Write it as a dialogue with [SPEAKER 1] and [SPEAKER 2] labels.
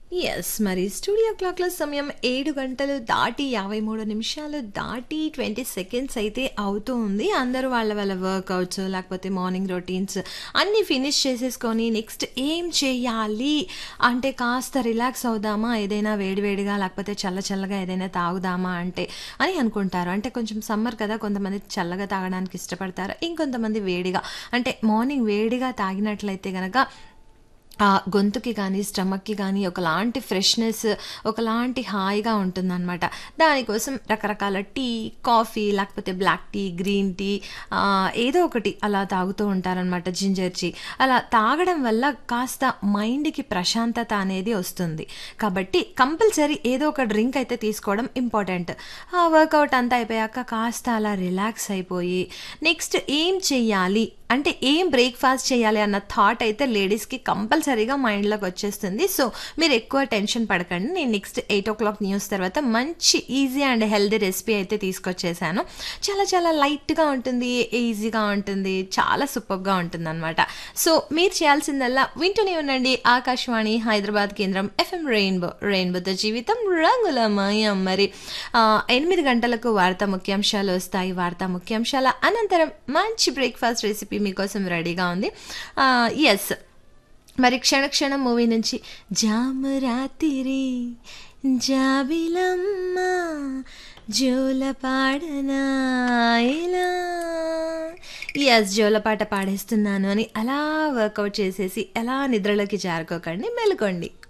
[SPEAKER 1] Yes. మరి studio క్లాక్‌లో సమయం 7 గంటలు దాటి 53 నిమిషాలు దాటి 20 సెకండ్స్ అయితే అవుతూ ఉంది. అందరూ వాళ్ళ వాళ్ళ వర్కౌట్స్ లేకపోతే మార్నింగ్ రొటీన్స్ అన్నీ ఫినిష్ చేసేసుకొని నెక్స్ట్ ఏం చేయాలి అంటే కాస్త రిలాక్స్ అవుదామా ఏదైనా వేడివేడిగా లేకపోతే చల్ల చల్లగా ఏదైనా తాగుదామా అంటే అని అనుకుంటారు. అంటే కొంచెం సమ్మర్ కదా కొంతమంది చల్లగా తాగడానికి ఇష్టపడతారు. ఇంకొంతమంది వేడిగా అంటే మార్నింగ్ వేడిగా తాగినట్లయితే గనక ఆ గొంతుకి కానీ, స్టమక్‌కి కానీ ఒకలాంటి ఫ్రెష్‌నెస్, ఒకలాంటి హాయిగా ఉంటుందనమాట. దానికోసం రకరకాల టీ, కాఫీ లేకపోతే black tea, green tea ah, ఏదో ఒకటి అలా తాగుతూ ఉంటారనమాట. Ginger tea. అలా తాగడం వల్ల కాస్త మైండ్‌కి ప్రశాంతత అనేది వస్తుంది. కాబట్టి కంపల్సరీ ఏదో ఒక డ్రింక్ అయితే తీసుకోవడం ఇంపార్టెంట్. ఆ వర్కౌట్ అంతా అయిపోయాక కాస్త అలా రిలాక్స్ అయిపోయి నెక్స్ట్ ఏం చెయ్యాలి? అంటే ఏం బ్రేక్‌ఫాస్ట్ చేయాలి అన్న థాట్ అయితే లేడీస్‌కి కంపల్సరీగా మైండ్‌లోకి వచ్చేస్తుంది. సో, మీరు ఎక్కువ టెన్షన్ పడకండి. నేను నెక్స్ట్ 8:00 న్యూస్ తర్వాత మంచి ఈజీ అండ్ హెల్తీ రెసిపీ అయితే తీసుకొచ్చేసాను. చాలా చాలా లైట్‌గా ఉంటుంది. ఈజీగా ఉంటుంది. చాలా సూపర్బ్‌గా ఉంటుందనమాట. సో, మీరు చేయాల్సిందల్లా వింటూనే ఉండండి ఆకాశవాణి హైదరాబాద్ కేంద్రం ఎఫ్ఎం రెయిన్బో. రెయిన్బోతో జీవితం రంగులమయం. మరి ఆహ్, 8 గంటలకు వార్తా ముఖ్యాంశాలు వస్తాయి. వార్తా ముఖ్యాంశాల అనంతరం మంచి బ్రేక్‌ఫాస్ట్ రెసిపీ మీకోసం రెడీగా ఉంది. ఆహ్, యెస్. మరి 'క్షణ క్షణం' మూవీ నుంచి జాము రాతిరి జాబిలమ్మ జోలపాడనా ఇలా యెస్. జోలపాట పాడేస్తున్నాను అని అలా వర్కౌట్ చేసేసి అలా నిద్రలోకి జారుకోకండి. మెలుకోండి.